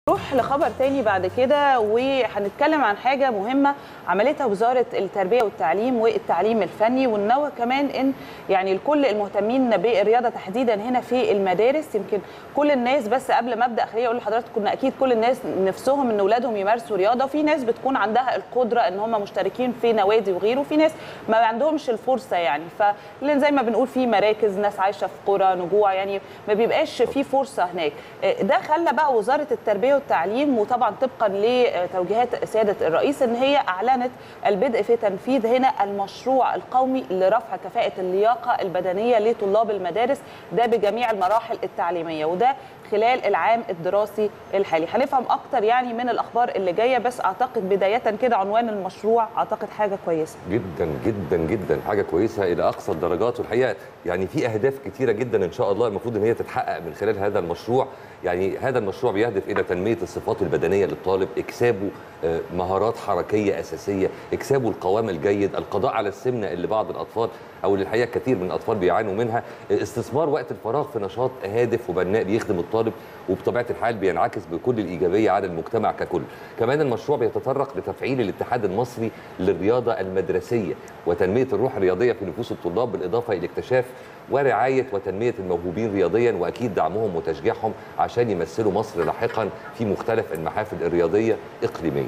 نروح لخبر تاني بعد كده وهنتكلم عن حاجه مهمه عملتها وزاره التربيه والتعليم والتعليم الفني وننوه كمان ان يعني الكل المهتمين بالرياضه تحديدا هنا في المدارس يمكن كل الناس بس قبل ما ابدا خليني اقول لحضراتكم كنا اكيد كل الناس نفسهم ان اولادهم يمارسوا رياضه وفي ناس بتكون عندها القدره ان هم مشتركين في نوادي وغيره وفي ناس ما عندهمش الفرصه يعني فلان زي ما بنقول في مراكز ناس عايشه في قرى نجوع يعني ما بيبقاش في فرصه هناك ده خلى بقى وزاره التربيه والتعليم وطبعا طبقا لتوجيهات سياده الرئيس ان هي اعلنت البدء في تنفيذ هنا المشروع القومي لرفع كفاءه اللياقه البدنيه لطلاب المدارس ده بجميع المراحل التعليميه وده خلال العام الدراسي الحالي هنفهم اكتر يعني من الاخبار اللي جايه بس اعتقد بدايه كده عنوان المشروع اعتقد حاجه كويسه جدا جدا جدا حاجه كويسه الى اقصى الدرجات والحقيقه يعني في اهداف كتيره جدا ان شاء الله المفروض ان هي تتحقق من خلال هذا المشروع يعني هذا المشروع بيهدف الى تنميه الصفات البدنيه للطالب اكسابه مهارات حركيه اساسيه اكسابه القوام الجيد القضاء على السمنه اللي بعض الاطفال او اللي الحقيقه كثير من الاطفال بيعانوا منها استثمار وقت الفراغ في نشاط هادف وبناء بيخدم الطالب وبطبيعه الحال بينعكس بكل الايجابيه على المجتمع ككل كمان المشروع بيتطرق لتفعيل الاتحاد المصري للرياضه المدرسيه وتنميه الروح الرياضيه في نفوس الطلاب بالاضافه الى اكتشاف ورعايه وتنميه الموهوبين رياضيا واكيد دعمهم وتشجيعهم عشان يمثلوا مصر لاحقا في مختلف المحافل الرياضيه اقليميا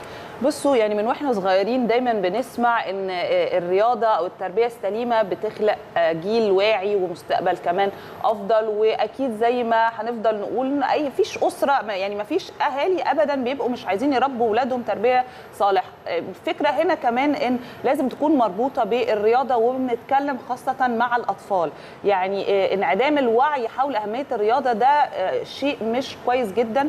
بصوا يعني من واحنا صغيرين دايما بنسمع ان الرياضه او التربيه السليمه بتخلق جيل واعي ومستقبل كمان افضل واكيد زي ما هنفضل نقول اي فيش اسره يعني ما فيش اهالي ابدا بيبقوا مش عايزين يربوا اولادهم تربيه صالحه الفكره هنا كمان ان لازم تكون مربوطه بالرياضه وبنتكلم خاصه مع الاطفال يعني انعدام الوعي حول اهميه الرياضه ده شيء مش كويس جدا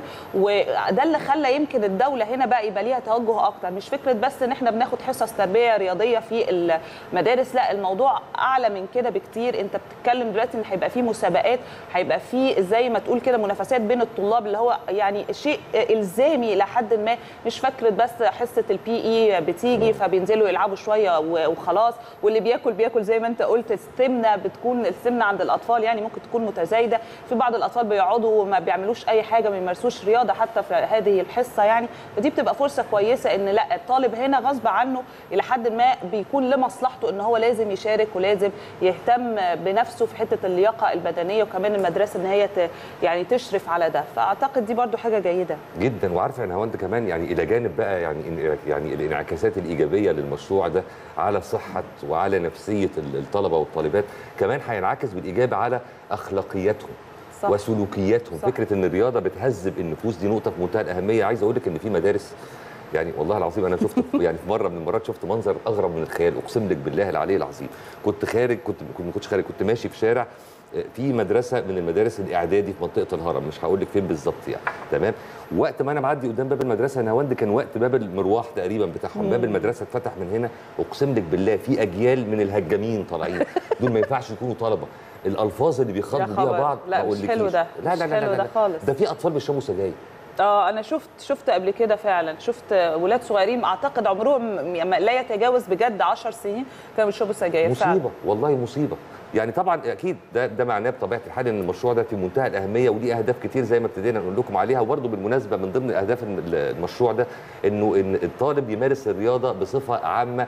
وده اللي خلى يمكن الدوله هنا بقى يبقى ليها توجه اكتر مش فكره بس ان احنا بناخد حصص تربيه رياضيه في المدارس لا الموضوع اعلى من كده بكتير انت بتتكلم دلوقتي ان هيبقى في مسابقات هيبقى في زي ما تقول كده منافسات بين الطلاب اللي هو يعني شيء الزامي لحد ما مش فكره بس حصه البي اي بتيجي فبينزلوا يلعبوا شويه وخلاص واللي بياكل بياكل زي ما انت قلت السمنه بتكون السمنه عند الاطفال يعني ممكن تكون متزايده في بعض الاطفال بيقعدوا وما بيعملوش اي حاجه ما يمارسوش رياضه حتى في هذه الحصه يعني فدي بتبقى فرصه كويسه ان لا الطالب هنا غصب عنه الى حد ما بيكون لمصلحته ان هو لازم يشارك ولازم يهتم بنفسه في حته اللياقه البدنيه وكمان المدرسه ان هي يعني تشرف على ده فاعتقد دي برضو حاجه جيده جدا وعارفه ان هوند كمان يعني الى جانب بقى يعني يعني الانعكاسات الايجابيه للمشروع ده على صحه وعلى نفسيه الطلبه والطالبات كمان هينعكس بالايجاب على اخلاقياتهم صح. وسلوكياتهم صح. فكره ان الرياضه بتهذب النفوس دي نقطه في منتهى الاهميه عايز اقول لك ان في مدارس يعني والله العظيم انا شفت يعني في مره من المرات شفت منظر اغرب من الخيال اقسم لك بالله العلي العظيم كنت خارج كنت ما كنتش خارج كنت ماشي في شارع في مدرسه من المدارس الاعدادي في منطقه الهرم مش هقول لك فين بالظبط يعني تمام وقت ما انا معدي قدام باب المدرسه نهاوند كان وقت باب المروح تقريبا بتاعهم باب المدرسه اتفتح من هنا اقسم لك بالله في اجيال من الهجامين طالعين دول ما ينفعش يكونوا طلبه الالفاظ اللي بيخاطبوا بيها بعض لا مش حلو ده لا لا لا, لا, لا, لا خالص ده في اطفال بيشربوا سجاير اه انا شفت شفت قبل كده فعلا شفت ولاد صغيرين اعتقد عمرهم لا يتجاوز بجد 10 سنين كانوا بيشربوا سجاير مصيبه فعلا. والله مصيبه يعني طبعا اكيد ده ده معناه بطبيعه الحال ان المشروع ده في منتهى الاهميه وليه اهداف كتير زي ما ابتدينا نقول لكم عليها وبرده بالمناسبه من ضمن اهداف المشروع ده انه ان الطالب يمارس الرياضه بصفه عامه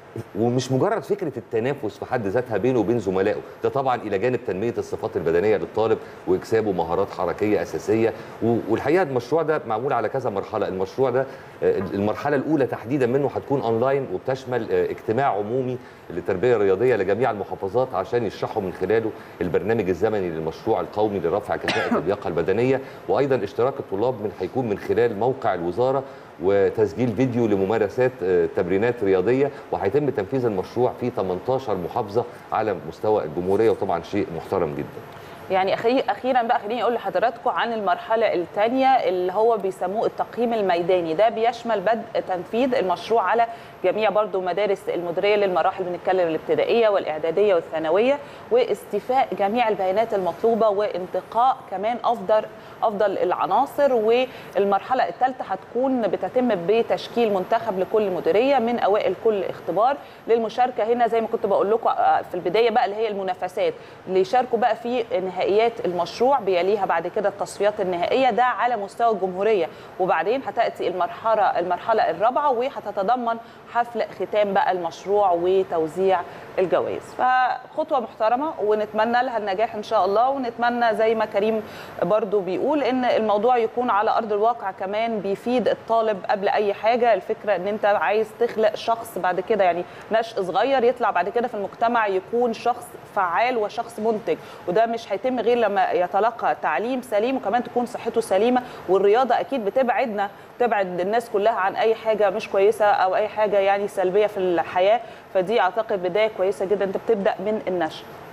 ومش مجرد فكره التنافس في حد ذاتها بينه وبين زملائه ده طبعا الى جانب تنميه الصفات البدنيه للطالب واكسابه مهارات حركيه اساسيه والحقيقه المشروع ده معمول على كذا مرحله المشروع ده المرحله الاولى تحديدا منه هتكون اونلاين وبتشمل اجتماع عمومي للتربيه الرياضيه لجميع المحافظات عشان يشرحوا من خلاله البرنامج الزمني للمشروع القومي لرفع كفاءه اللياقه البدنيه وايضا اشتراك الطلاب من هيكون من خلال موقع الوزاره وتسجيل فيديو لممارسات تمرينات رياضيه وهيتم تنفيذ المشروع في 18 محافظه على مستوى الجمهوريه وطبعا شيء محترم جدا. يعني اخيرا بقى خليني اقول لحضراتكم عن المرحله الثانيه اللي هو بيسموه التقييم الميداني ده بيشمل بدء تنفيذ المشروع على جميع برضو مدارس المديريه للمراحل بنتكلم الابتدائيه والاعداديه والثانويه واستيفاء جميع البيانات المطلوبه وانتقاء كمان افضل افضل العناصر والمرحله الثالثه هتكون بتتم بتشكيل منتخب لكل مديريه من اوائل كل اختبار للمشاركه هنا زي ما كنت بقول لكم في البدايه بقى اللي هي المنافسات اللي يشاركوا بقى في نهائيات المشروع بيليها بعد كده التصفيات النهائيه ده على مستوى الجمهوريه وبعدين هتاتي المرحله المرحله الرابعه وهتتضمن حفل ختام بقى المشروع وتوزيع الجوائز فخطوه محترمه ونتمنى لها النجاح ان شاء الله ونتمنى زي ما كريم برضو بيقول ان الموضوع يكون على ارض الواقع كمان بيفيد الطالب قبل اي حاجه الفكره ان انت عايز تخلق شخص بعد كده يعني نشء صغير يطلع بعد كده في المجتمع يكون شخص فعال وشخص منتج وده مش هيتم غير لما يتلقى تعليم سليم وكمان تكون صحته سليمه والرياضه اكيد بتبعدنا تبعد الناس كلها عن اي حاجه مش كويسه او اي حاجه يعني سلبيه في الحياه فدي اعتقد بدايه كويسه جدا انت بتبدا من النشء